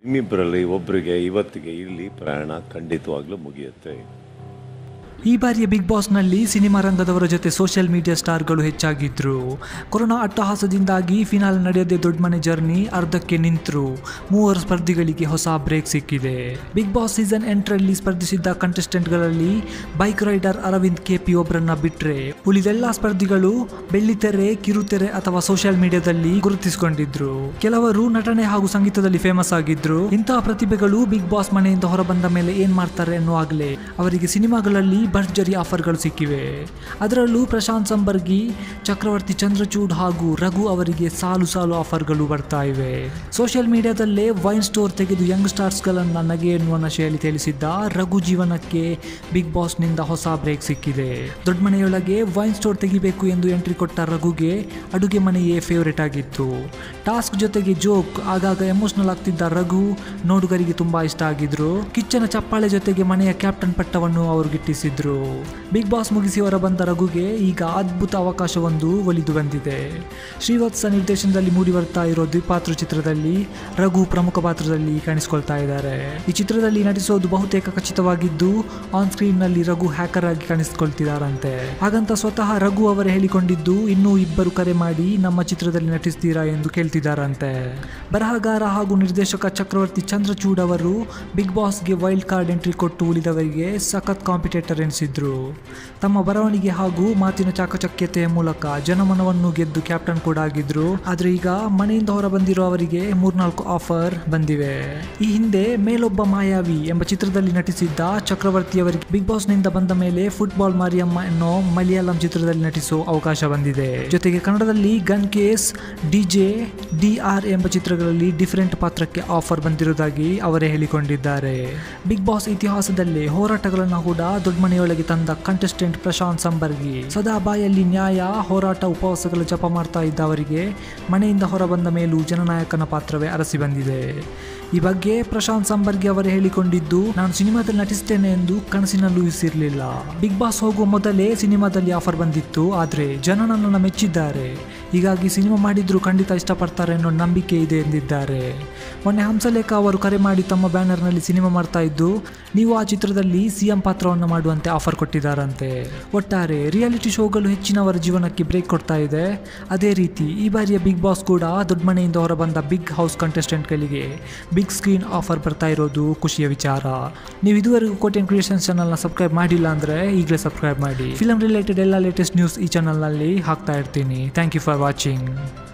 ನಿಮ್ಮಿಬ್ಬರಲ್ಲಿ ಒಬ್ಬರಿಗೆ ಇವತ್ತಿಗೆ ಇಲ್ಲಿ ಪ್ರಯಾಣ ಖಂಡಿತವಾಗ್ಲೂ ಮುಗಿಯುತ್ತೆ ಈ ಬಾರಿಯ ಬಿಗ್ ಬಾಸ್ನಲ್ಲಿ ಸಿನಿಮಾ ರಂಗದವರ ಜೊತೆ ಸೋಷಿಯಲ್ ಮೀಡಿಯಾ ಸ್ಟಾರ್ಗಳು ಹೆಚ್ಚಾಗಿದ್ರು ಕೊರೋನಾ ಅಟ್ಟಹಾಸದಿಂದಾಗಿ ಫಿನಾಲ್ ನಡೆಯದೆ ದೊಡ್ಡ ಮನೆ ಜರ್ನಿ ಅರ್ಧಕ್ಕೆ ನಿಂತರು ಮೂವರು ಸ್ಪರ್ಧಿಗಳಿಗೆ ಹೊಸ ಬ್ರೇಕ್ ಸಿಕ್ಕಿದೆ ಬಿಗ್ ಬಾಸ್ ಸೀಸನ್ ಎಂಟರಲ್ಲಿ ಸ್ಪರ್ಧಿಸಿದ್ದ ಕಂಟೆಸ್ಟೆಂಟ್ಗಳಲ್ಲಿ ಬೈಕ್ ರೈಡರ್ ಅರವಿಂದ್ ಕೆಪಿ ಒಬ್ಬರನ್ನ ಬಿಟ್ರೆ ಉಳಿದೆಲ್ಲ ಸ್ಪರ್ಧಿಗಳು ಬೆಳ್ಳಿತೆರೆ ಕಿರುತೆರೆ ಅಥವಾ ಸೋಷಿಯಲ್ ಮೀಡಿಯಾದಲ್ಲಿ ಗುರುತಿಸಿಕೊಂಡಿದ್ರು ಕೆಲವರು ನಟನೆ ಹಾಗೂ ಸಂಗೀತದಲ್ಲಿ ಫೇಮಸ್ ಆಗಿದ್ರು ಇಂತಹ ಪ್ರತಿಭೆಗಳು ಬಿಗ್ ಬಾಸ್ ಮನೆಯಿಂದ ಹೊರಬಂದ ಮೇಲೆ ಏನ್ ಮಾಡ್ತಾರೆ ಅನ್ನುವಾಗಲೇ ಅವರಿಗೆ ಸಿನಿಮಾಗಳಲ್ಲಿ ಭರ್ಜರಿ ಆಫರ್ಗಳು ಸಿಕ್ಕಿವೆ ಅದರಲ್ಲೂ ಪ್ರಶಾಂತ್ ಸಂಬರ್ಗಿ ಚಕ್ರವರ್ತಿ ಚಂದ್ರಚೂಡ್ ಹಾಗೂ ರಘು ಅವರಿಗೆ ಸಾಲು ಸಾಲು ಆಫರ್ಗಳು ಬರ್ತಾ ಇವೆ ಸೋಷಿಯಲ್ ಮೀಡಿಯಾದಲ್ಲೇ ವೈನ್ ಸ್ಟೋರ್ ತೆಗೆದು ಯಂಗ್ ಸ್ಟಾರ್ಸ್ಗಳನ್ನ ನಗೆ ಎನ್ನುವ ನಶೆಯಲ್ಲಿ ತಿಳಿಸಿದ್ದ ರಘು ಜೀವನಕ್ಕೆ ಬಿಗ್ ಬಾಸ್ನಿಂದ ಹೊಸ ಬ್ರೇಕ್ ಸಿಕ್ಕಿದೆ ದೊಡ್ಡ ಮನೆಯೊಳಗೆ ವೈನ್ ಸ್ಟೋರ್ ತೆಗಿಬೇಕು ಎಂದು ಎಂಟ್ರಿ ಕೊಟ್ಟ ರಘುಗೆ ಅಡುಗೆ ಮನೆಯೇ ಫೇವರೇಟ್ ಆಗಿತ್ತು ಟಾಸ್ಕ್ ಜೊತೆಗೆ ಜೋಕ್ ಆಗಾಗ ಎಮೋಷನಲ್ ಆಗ್ತಿದ್ದ ರಘು ನೋಡುಗರಿಗೆ ತುಂಬಾ ಇಷ್ಟ ಆಗಿದ್ರು ಕಿಚ್ಚನ ಚಪ್ಪಾಳೆ ಜೊತೆಗೆ ಮನೆಯ ಕ್ಯಾಪ್ಟನ್ ಪಟ್ಟವನ್ನು ಅವರು ಗಿಟ್ಟಿಸಿದ್ರು ಬಿಗ್ ಬಾಸ್ ಮುಗಿಸಿ ಹೊರ ಬಂದ ರಘುಗೆ ಈಗ ಅದ್ಭುತ ಅವಕಾಶವೊಂದು ಒಲಿದು ಬಂದಿದೆ ಶ್ರೀವತ್ಸ ನಿರ್ದೇಶನದಲ್ಲಿ ಮೂಡಿ ಬರ್ತಾ ಇರೋ ದ್ವಿಪಾತ್ರ ಚಿತ್ರದಲ್ಲಿ ರಘು ಪ್ರಮುಖ ಪಾತ್ರದಲ್ಲಿ ಕಾಣಿಸ್ಕೊಳ್ತಾ ಇದ್ದಾರೆ ಈ ಚಿತ್ರದಲ್ಲಿ ನಟಿಸೋದು ಬಹುತೇಕ ಖಚಿತವಾಗಿದ್ದು ಆನ್ ಸ್ಕ್ರೀನ್ ನಲ್ಲಿ ರಘು ಹ್ಯಾಕರ್ ಆಗಿ ಕಾಣಿಸ್ಕೊಳ್ತಿದ್ದಾರಂತೆ ಹಾಗಂತ ಸ್ವತಃ ರಘು ಅವರೇ ಹೇಳಿಕೊಂಡಿದ್ದು ಇನ್ನೂ ಇಬ್ಬರು ಕರೆ ಮಾಡಿ ನಮ್ಮ ಚಿತ್ರದಲ್ಲಿ ನಟಿಸ್ತೀರಾ ಎಂದು ಕೇಳ್ತಿದ್ದಾರಂತೆ ಬರಹಗಾರ ಹಾಗೂ ನಿರ್ದೇಶಕ ಚಕ್ರವರ್ತಿ ಚಂದ್ರಚೂಡ್ ಅವರು ಬಿಗ್ ಬಾಸ್ಗೆ ವೈಲ್ಡ್ ಕಾರ್ಡ್ ಎಂಟ್ರಿ ಕೊಟ್ಟು ಉಳಿದವರಿಗೆ ಸಖತ್ ಕಾಂಪಿಟೇಟರ್ ಎನಿಸಿದ್ರು ತಮ್ಮ ಬರವಣಿಗೆ ಹಾಗೂ ಮಾತಿನ ಚಾಕಚಕ್ಯತೆಯ ಮೂಲಕ ಜನಮನವನ್ನು ಗೆದ್ದು ಕ್ಯಾಪ್ಟನ್ ಕೂಡ ಆಗಿದ್ರು ಆದ್ರೆ ಈಗ ಮನೆಯಿಂದ ಹೊರ ಬಂದಿರೋ ಅವರಿಗೆ ಮೂರ್ನಾಲ್ಕು ಆಫರ್ ಬಂದಿವೆ ಈ ಹಿಂದೆ ಮೇಲೊಬ್ಬ ಮಾಯಾವಿ ಎಂಬ ಚಿತ್ರದಲ್ಲಿ ನಟಿಸಿದ್ದ ಚಕ್ರವರ್ತಿ ಅವರಿಗೆ ಬಿಗ್ ಬಾಸ್ ನಿಂದ ಬಂದ ಮೇಲೆ ಫುಟ್ಬಾಲ್ ಮಾರಿಯಮ್ಮ ಎನ್ನೋ ಮಲಯಾಳಂ ಚಿತ್ರದಲ್ಲಿ ನಟಿಸೋ ಅವಕಾಶ ಬಂದಿದೆ ಜೊತೆಗೆ ಕನ್ನಡದಲ್ಲಿ gun case DJ D R ಎಂಬ ಚಿತ್ರಗಳಲ್ಲಿ ಡಿಫರೆಂಟ್ ಪಾತ್ರಕ್ಕೆ ಆಫರ್ ಬಂದಿರುವುದಾಗಿ ಅವರೇ ಹೇಳಿಕೊಂಡಿದ್ದಾರೆ ಬಿಗ್ ಬಾಸ್ ಇತಿಹಾಸದಲ್ಲೇ ಹೋರಾಟಗಳನ್ನು ಕೂಡ ದೊಡ್ಡ ಮನೆಯೊಳಗೆ ತಂದ ಕಂಟೆಸ್ಟೆಂಟ್ ಪ್ರಶಾಂತ್ ಸಂಬರ್ಗಿ ಸದಾ ಬಾಯಲ್ಲಿ ನ್ಯಾಯ ಹೋರಾಟ ಉಪವಾಸಗಳ ಜಪ ಮಾಡ್ತಾ ಇದ್ದ ಅವರಿಗೆ ಮನೆಯಿಂದ ಹೊರಬಂದ ಮೇಲೂ ಜನನಾಯಕನ ಪಾತ್ರವೇ ಅರಸಿ ಬಂದಿದೆ ಈ ಬಗ್ಗೆ ಪ್ರಶಾಂತ್ ಸಂಬರ್ಗಿ ಅವರೇ ಹೇಳಿಕೊಂಡಿದ್ದು ನಾನು ಸಿನಿಮಾದಲ್ಲಿ ನಟಿಸ್ತೇನೆ ಎಂದು ಕನಸಿನಲ್ಲೂ ಊಹಿಸಿರ್ಲಿಲ್ಲ ಬಿಗ್ ಬಾಸ್ ಹೋಗುವ ಮೊದಲೇ ಸಿನಿಮಾದಲ್ಲಿ ಆಫರ್ ಬಂದಿತ್ತು ಆದ್ರೆ ಜನ ನನ್ನನ್ನು ಮೆಚ್ಚಿದ್ದಾರೆ ಹೀಗಾಗಿ ಸಿನಿಮಾ ಮಾಡಿದ್ರು ಖಂಡಿತ ಇಷ್ಟಪಡ್ತಾರೆ ಅನ್ನೋ ನಂಬಿಕೆ ಇದೆ ಎಂದಿದ್ದಾರೆ ಮೊನ್ನೆ ಹಂಸಲೇಖ ಅವರು ಕರೆ ಮಾಡಿ ತಮ್ಮ ಬ್ಯಾನರ್ನಲ್ಲಿ ಸಿನಿಮಾ ಮಾಡ್ತಾ ಇದ್ದು ನೀವು ಆ ಚಿತ್ರದಲ್ಲಿ ಸಿಎಂ ಪಾತ್ರವನ್ನು ಮಾಡುವಂತೆ ಆಫರ್ ಕೊಟ್ಟಿದ್ದಾರಂತೆ ಒಟ್ಟಾರೆ ರಿಯಾಲಿಟಿ ಶೋಗಳು ಹೆಚ್ಚಿನವರ ಜೀವನಕ್ಕೆ ಬ್ರೇಕ್ ಕೊಡ್ತಾ ಇದೆ ಅದೇ ರೀತಿ ಈ ಬಾರಿಯ ಬಿಗ್ ಬಾಸ್ ಕೂಡ ದೊಡ್ಡ ಮನೆಯಿಂದ ಹೊರಬಂದ ಬಿಗ್ ಹೌಸ್ ಕಂಟೆಸ್ಟೆಂಟ್ಗಳಿಗೆ ಬಿಗ್ ಸ್ಕ್ರೀನ್ ಆಫರ್ ಬರ್ತಾ ಇರೋದು ಖುಷಿಯ ವಿಚಾರ ನೀವು ಇದುವರೆಗೂ ಕೋಟೆನ್ ಕ್ರಿಯೇಷನ್ಸ್ ಚಾನಲ್ನ ಸಬ್ಸ್ಕ್ರೈಬ್ ಮಾಡಿಲ್ಲ ಅಂದರೆ ಈಗಲೇ ಸಬ್ಸ್ಕ್ರೈಬ್ ಮಾಡಿ ಫಿಲಮ್ ರಿಲೇಟೆಡ್ ಎಲ್ಲ ಲೇಟೆಸ್ಟ್ ನ್ಯೂಸ್ ಈ ಚಾನಲ್ನಲ್ಲಿ ಹಾಕ್ತಾ ಇರ್ತೀನಿ ಥ್ಯಾಂಕ್ ಯು ಫಾರ್ ವಾಚಿಂಗ್